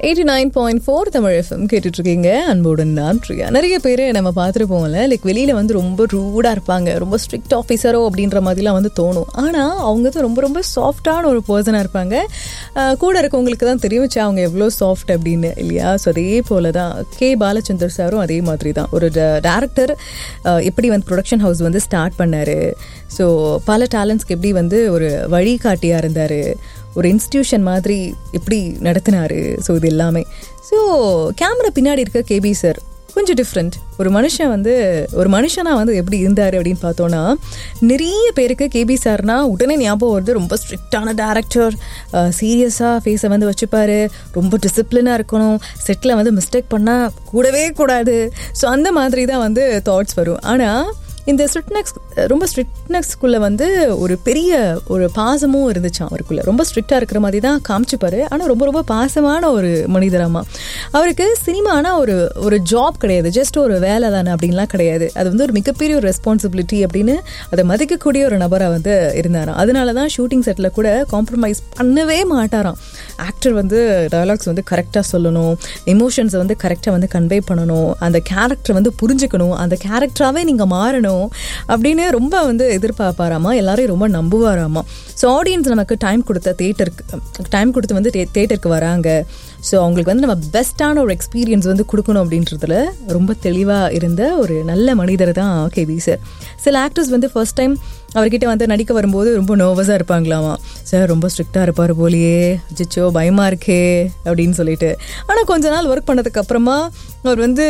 eighty nine point four Tamil FM கேட்டுட்டு இருக்கீங்க அன்புடன் நான் பிரியா நிறைய பேர் நம்ம பார்த்துருப்போம்ல லைக் வெளியில் வந்து ரொம்ப ரூடாக இருப்பாங்க ரொம்ப ஸ்ட்ரிக்ட் ஆஃபீஸரோ அப்படின்ற மாதிரிலாம் வந்து தோணும் ஆனால் அவங்க தான் ரொம்ப ரொம்ப சாஃப்டான ஒரு பர்சனாக இருப்பாங்க அஹ் கூட இருக்கவங்களுக்கு தான் தெரிவிச்சா அவங்க எவ்வளோ சாஃப்ட் அப்படின்னு இல்லையா ஸோ அதே போல தான் கே பாலச்சந்தர் சாரும் அதே மாதிரி தான் ஒரு டேரக்டர் எப்படி வந்து ப்ரொடக்ஷன் ஹவுஸ் வந்து ஸ்டார்ட் பண்ணார் ஸோ பல டேலண்ட்ஸ்க்கு எப்படி வந்து ஒரு வழிகாட்டியாக இருந்தார் ஒரு இன்ஸ்டியூஷன் மாதிரி எப்படி நடத்தினாரு ஸோ இது எல்லாமே ஸோ கேமரா பின்னாடி இருக்க கேபி சார் கொஞ்சம் டிஃப்ரெண்ட் ஒரு மனுஷன் வந்து ஒரு மனுஷனாக வந்து எப்படி இருந்தார் அப்படின்னு பார்த்தோன்னா நிறைய பேருக்கு கேபி சார்னா உடனே ஞாபகம் வருது ரொம்ப ஸ்ட்ரிக்டான டேரக்டர் சீரியஸாக ஃபேஸை வந்து வச்சுப்பாரு ரொம்ப டிசிப்ளினாக இருக்கணும் செட்டில் வந்து மிஸ்டேக் பண்ணால் கூடவே கூடாது ஸோ அந்த மாதிரி தான் வந்து தாட்ஸ் வரும் ஆனால் இந்த ஸ்ட்ரிக்ட்னஸ் ரொம்ப ஸ்ட்ரிக்ட்னஸ்க்குள்ளே வந்து ஒரு பெரிய ஒரு பாசமும் இருந்துச்சு அவருக்குள்ள ரொம்ப ஸ்ட்ரிக்டாக இருக்கிற மாதிரி தான் காமிச்சுப்பாரு ஆனால் ரொம்ப ரொம்ப பாசமான ஒரு மனிதராமா அவருக்கு சினிமானா ஒரு ஒரு ஜாப் கிடையாது ஜஸ்ட் ஒரு வேலை தானே அப்படின்லாம் கிடையாது அது வந்து ஒரு மிகப்பெரிய ஒரு ரெஸ்பான்சிபிலிட்டி அப்படின்னு அதை மதிக்கக்கூடிய ஒரு நபராக வந்து இருந்தாராம் அதனால தான் ஷூட்டிங் செட்டில் கூட காம்ப்ரமைஸ் பண்ணவே மாட்டாராம் ஆக்டர் வந்து டயலாக்ஸ் வந்து கரெக்டாக சொல்லணும் எமோஷன்ஸை வந்து கரெக்டாக வந்து கன்வே பண்ணணும் அந்த கேரக்டர் வந்து புரிஞ்சுக்கணும் அந்த கேரக்டராகவே நீங்கள் மாறணும் அப்படின்னு ரொம்ப வந்து எதிர்பார்ப்பாராமா எல்லாரையும் ரொம்ப நம்புவாராமா ஸோ ஆடியன்ஸ் நமக்கு டைம் கொடுத்த தேட்டருக்கு டைம் கொடுத்து வந்து தேட்டருக்கு வராங்க ஸோ அவங்களுக்கு வந்து நம்ம பெஸ்ட்டான ஒரு எக்ஸ்பீரியன்ஸ் வந்து கொடுக்கணும் அப்படின்றதுல ரொம்ப தெளிவாக இருந்த ஒரு நல்ல மனிதர் தான் கேவி சார் சில ஆக்டர்ஸ் வந்து ஃபர்ஸ்ட் டைம் அவர்கிட்ட வந்து நடிக்க வரும்போது ரொம்ப நர்வஸாக இருப்பாங்களாமா சார் ரொம்ப ஸ்ட்ரிக்டாக இருப்பார் போலியே அச்சிச்சோ பயமாக இருக்கே அப்படின்னு சொல்லிட்டு ஆனால் கொஞ்ச நாள் ஒர்க் பண்ணதுக்கு அப்புறமா அவர் வந்து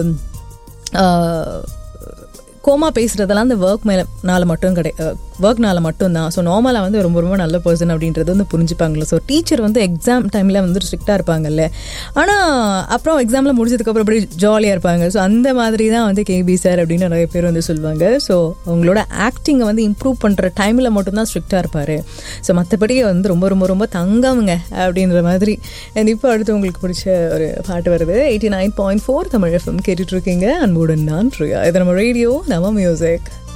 கோமா பேசுகிறதெல்லாம் அந்த ஒர்க் மேலே மட்டும் கிடை ஒர்க்னால மட்டும்தான் ஸோ நார்மலாக வந்து ரொம்ப ரொம்ப நல்ல பர்சன் அப்படின்றது வந்து புரிஞ்சுப்பாங்களே ஸோ டீச்சர் வந்து எக்ஸாம் டைமில் வந்து ஸ்ட்ரிக்டாக இருப்பாங்கல்ல ஆனால் அப்புறம் எக்ஸாமில் முடிஞ்சதுக்கப்புறம் அப்படி ஜாலியாக இருப்பாங்க ஸோ அந்த மாதிரி தான் வந்து கேபி சார் அப்படின்னு நிறைய பேர் வந்து சொல்லுவாங்க ஸோ அவங்களோட ஆக்டிங்கை வந்து இம்ப்ரூவ் பண்ணுற டைமில் மட்டும்தான் ஸ்ட்ரிக்டாக இருப்பார் ஸோ மற்றபடி வந்து ரொம்ப ரொம்ப ரொம்ப தங்கமுங்க அப்படின்ற மாதிரி இப்போ அடுத்து உங்களுக்கு பிடிச்ச ஒரு பாட்டு வருது eighty nine point four Tamil FM கேட்டுட்ருக்கீங்க அன்புடன் நான் ப்ரியா இது நம்ம ரேடியோ நம்ம மியூசிக்